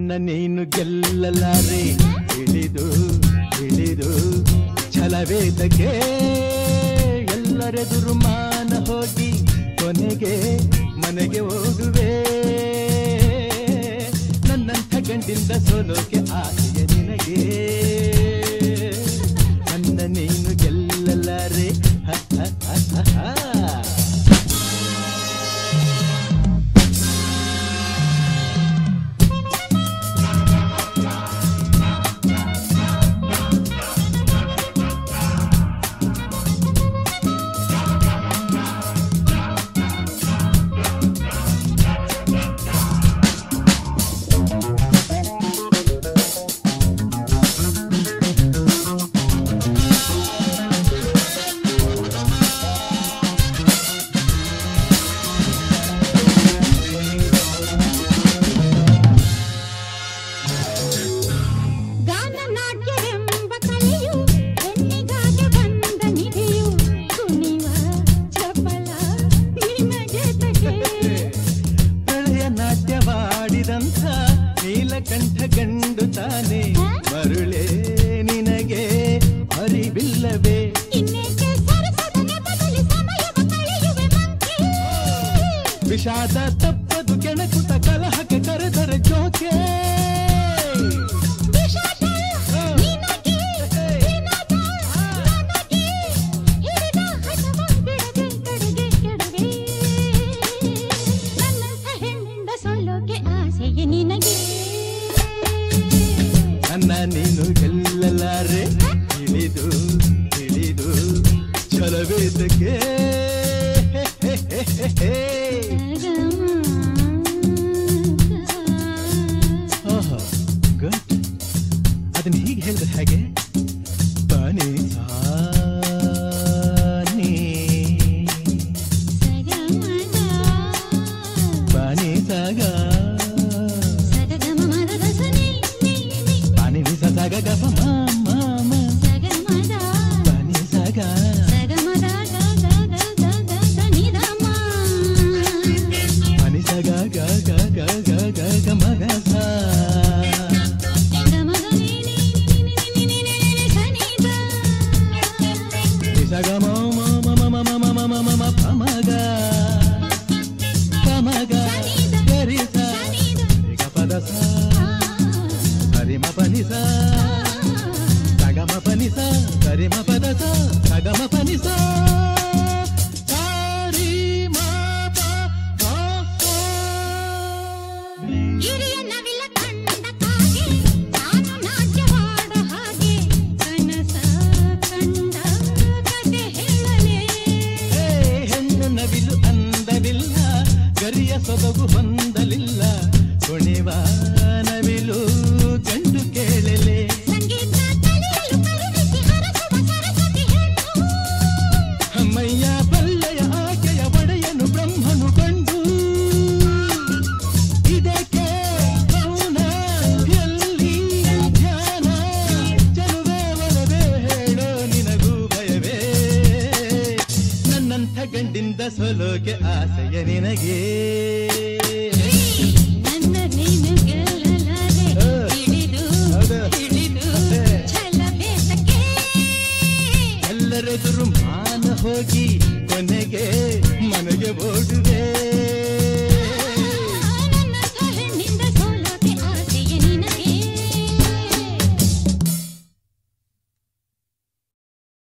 ನನ್ನ ನೀನು ಗೆಲ್ಲಲಾರೆ ತಿಳಿದು ತಿಳಿದು ಛಲವೇದಕ್ಕೆ ಎಲ್ಲರೆದುರು ಮಾನ ಹೋಗಿ ಕೊನೆಗೆ ಮನೆಗೆ ಹೋಗುವೆ ನನ್ನಂಥ ಗಂಡಿಂದ ಸೋಲೋಕೆ ಆಸೆಯ ನಿನಗೆ ನನ್ನ ನೀನು ಗೆಲ್ಲಲಾರೆ ಹ, ಹ, ಹ, ಹ, ಹ. ಗಾನನಾಟ್ಯವೆಂಬ ಕಲೆಯು ಹೆಣ್ಣಿಗಾಗಿ ಬಂದ ನಿಧಿಯು ಕುಣಿವ ಚಪಲ ನಿನಗೆ ತಗೆ ಪ್ರಳಯ ನಾಟ್ಯವಾಡಿದಂಥ ನೀಲಕಂಠ ಗಂಡು ತಾನೆ ಮರುಳೇ ನಿನಗೆ ಅರಿವಿಲ್ಲವೇ ಇನ್ನೇಕೆ ಸರಸದ ನೆಪದಲ್ಲಿ ಸಮಯವ ಕಳೆಯುವೆ ಮಂಕಿ ವಿಷಾದ ತಪ್ಪದು ಕೆಣಕುತ ಕಲಹಕ್ಕೆ ಕರೆದರೆ ಜೋಕೆ ವಿಷಾದ ನಿನಗೆ ವಿನೋದ ನನಗೆ ಹಿಡಿದ ಹಠವ ಬಿಡದೆ ಕಡೆಗೆ ಕೆಡವೆ ನನ್ನಂಥ ಹೆಣ್ಣಿಂದ ಸೊಲ್ಲೋಕೆ ಆಸೆಯೇ ನಿನಗೆ ನನ್ನ ನೀನು ಗೆಲ್ಲಲಾರೆ ತಿಳಿದು ತಿಳಿದು ಛಲವೇದಕ್ಕೆ ಓಹೋ ಗುಡ್ ಅದನ್ನ ಹೀಗೆ ಹೇಳಿದ್ರೆ ಹೇಗೆ ಬನಿ ಸಾನಿ ಬನಿ ಸಾಗ ಬನಿ ನಿ ಸ ಸಾಗ ಗ ಪ ಮ ಮ ಮ ಬನಿ ಸಾಗ ಬನಿ ಸಾಗ ಗ ಗ ಗ ಗ ಗ ಗ ಮ ಗ ಸಾ ನಿ ಸ ಗ ಮ ಮ ಮ ಮ ಮ ಮ ಮ ಮ ಮ ಮ ಮ ಪ ಮ ಗ ಪ ಮ ಗ ಗ ರಿ ಸ ರಿ ಗ ಪ ದ ಸ ಹರಿ ಮ ಪ ನಿ ಸ ಸ ಗ ಮ ಪ ನಿ ಸ ಸರಿ ಮ ಪ ದ ಸ ಸ ಗ ಮ ಪ ನಿ ಸ ಸ ರಿ ಮ ಪ ಗ ಸ. ಹಿರಿಯ ನವಿಲ ಕಂಡ ಕಾಗೆ ನಾನು ನಾಟ್ಯವಾಡ ಹಾಗೆ ಕನಸ ಕಂಡ ಕತೆ ಹೇಳಲೇ ಹೇ, ಹೆಣ್ಣು ನವಿಲು ಅಂದವಿಲ್ಲ ಗರಿಯ ಸೊಬಗು ಹೊಂದಲಿಲ್ಲ ಕುಣಿವ ನವಿಲು ಗಂಡು ಕೇಳಲೆ ಸಂಗೀತ ಕಲಿಯಲು ಕರುಣಿಸಿ ಹರಸುವ ಸರಸ್ವತಿ ಹೆಣ್ಣು ಅಮ್ಮಯ್ಯ ಬಲ್ಲೆಯ ಆಕೆಯ ಒಡೆಯನು ಬ್ರಹ್ಮನು ಕಂಡು ಇದಕ್ಕೆ ಮೌನ ಎಲ್ಲಿ ಧ್ಯಾನ ಚಲುವೆ ಒಲವೇ ಹೇಳೋ ನಿನಗೂ ಭಯವೇ ನನ್ನಂಥ ಗಂಡಿಂದ ಸೋಲೋಕೆ ಆಸೆಯ ನಿನಗೆ ನನ್ನ ನೀನು ಗೆಲ್ಲಲಾರೆ ತಿಳಿದು ಹೌದು. ತಿಳಿದು ಮತ್ತೆ? ಛಲಬೇಸಕ್ಕೆ ಎಲ್ಲರೆದುರು ಮಾನ ಹೋಗಿ ಕೊನೆಗೆ ಮನೆಗೆ ಓಡುವೆ